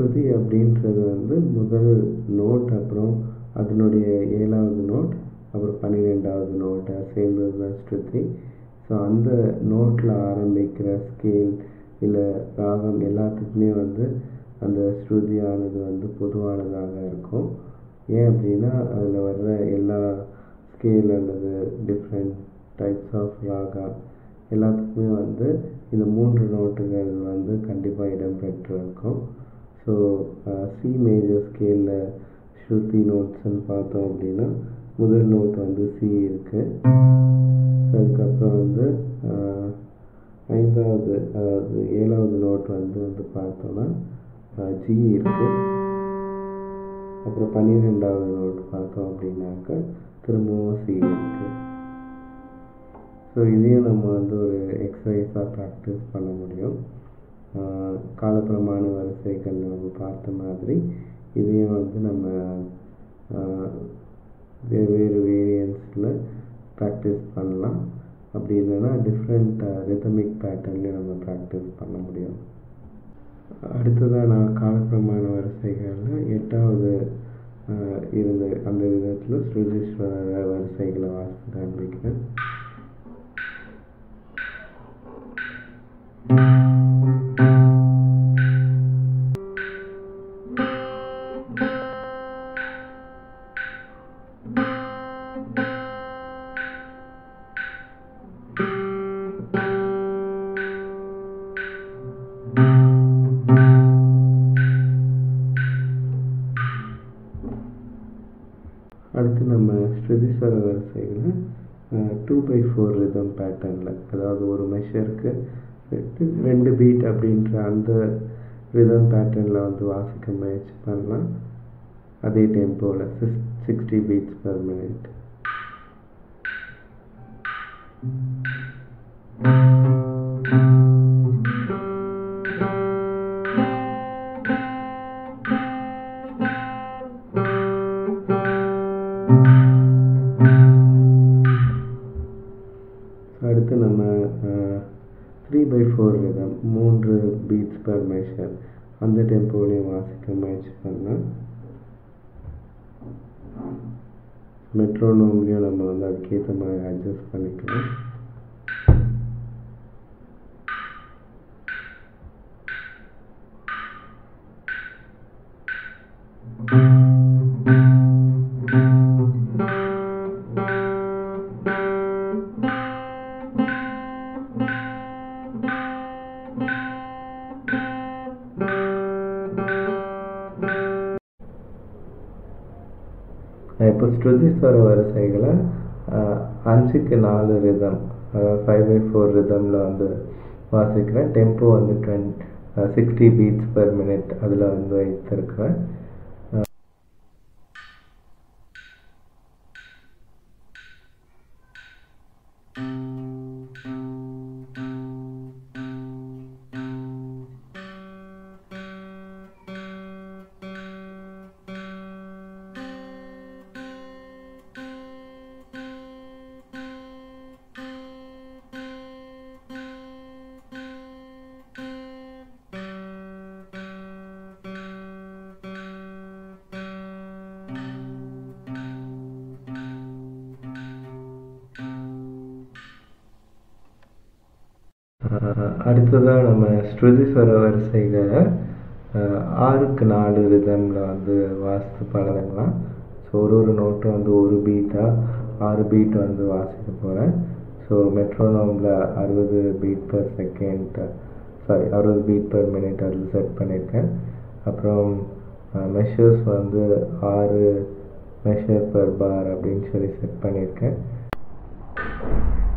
ஸ்ருதி அப்படின்றது வந்து முதல் நோட் அப்புறம் அதனுடைய ஏழாவது நோட் அப்புறம் பன்னிரெண்டாவது நோட்டை சேர்ந்தது தான் ஸ்ருதி ஸோ அந்த நோட்டில் ஆரம்பிக்கிற ஸ்கேல் இல்லை ராகம் எல்லாத்துக்குமே வந்து அந்த ஸ்ருதியானது வந்து பொதுவானதாக இருக்கும் ஏன் அப்படின்னா அதில் வர்ற எல்லா ஸ்கேல் அல்லது டிஃப்ரெண்ட் டைப்ஸ் ஆஃப் ராகா எல்லாத்துக்குமே வந்து இந்த மூன்று நோட்டுகள் வந்து கண்டிப்பாக இடம்பெற்றிருக்கும் ஸோ சி மேஜர் ஸ்கேலில் ஸ்ருதி நோட்ஸ்ன்னு பார்த்தோம் அப்படின்னா முதல் நோட் வந்து சி இருக்குது ஸோ அதுக்கப்புறம் வந்து ஐந்தாவது அதாவது ஏழாவது நோட் வந்து வந்து பார்த்தோன்னா ஜி இருக்குது அப்புறம் பன்னிரெண்டாவது நோட் பார்த்தோம் அப்படின்னாக்கா திரும்பவும் சி இருக்குது ஸோ இதையும் நம்ம வந்து ஒரு எக்ஸசைஸாக ப்ராக்டிஸ் பண்ண முடியும் காலப்பிரமாண வரிசைகள் நம்ம பார்த்த மாதிரி இதையும் வந்து நம்ம வெவ்வேறு வேரியன்ஸில் ப்ராக்டிஸ் பண்ணலாம் அப்படி இல்லைன்னா டிஃப்ரெண்ட் ரிதமிக் பேட்டர்ன்லேயும் நம்ம ப்ராக்டிஸ் பண்ண முடியும் அடுத்ததாக நான் காலப்பிரமாண வரிசைகளில் எட்டாவது இருந்த அந்த விதத்தில் ஸ்ருதீஸ்வர வரிசைகளை வாசித்து காண்பிக்கிறேன் அடுத்து நம்ம ஸ்ருதிஸ்வர வரிசையில் டூ பை ஃபோர் ரிதம் பேட்டர்னில் அதாவது ஒரு மெஷருக்கு ரெண்டு பீட் அப்படின்ற அந்த ரிதம் பேட்டர்னில் வந்து வாசிக்க முயற்சி பண்ணலாம் அதே டெம்போவில் six sixty beats per minute அடுத்து நம்ம த்ரீ பை ஃபோர் ரிதம் மூன்று பீட்ஸ் பர் மெஷர் அந்த டெம்போலையும் வாசிக்க முயற்சி பண்ணலாம் மெட்ரோனோம்லேயும் நம்ம வந்து அதுக்கேற்ற மாதிரி அட்ஜஸ்ட் பண்ணிக்கலாம் இப்போ ஸ்ருதிஸ்வர வரிசைகளை அஞ்சுக்கு நாலு ரிதம் அதாவது ஃபைவ் பை ஃபோர் ரிதமில் வந்து வாசிக்கிறேன் டெம்போ வந்து டுவென் சிக்ஸ்டி பீட்ஸ் பர் மினிட் அதில் வந்து வைத்திருக்கிறேன் அடுத்ததாக நம்ம ஸ்ருதிஸ்வர வரிசைகளை ஆறுக்கு நாலு ரிதமில் வந்து வாசித்து பழகலாம் ஸோ ஒரு ஒரு நோட்டும் வந்து ஒரு பீட்டாக ஆறு பீட் வந்து வாசிக்க போகிறேன் ஸோ மெட்ரோனோமில் அறுபது பீட் பர் செகண்ட் சாரி அறுபது பீட் பர் மினிட் அதில் செட் பண்ணியிருக்கேன் அப்புறம் மெஷர்ஸ் வந்து ஆறு மெஷர் பர் பார் அப்படின்னு சொல்லி செட் பண்ணியிருக்கேன்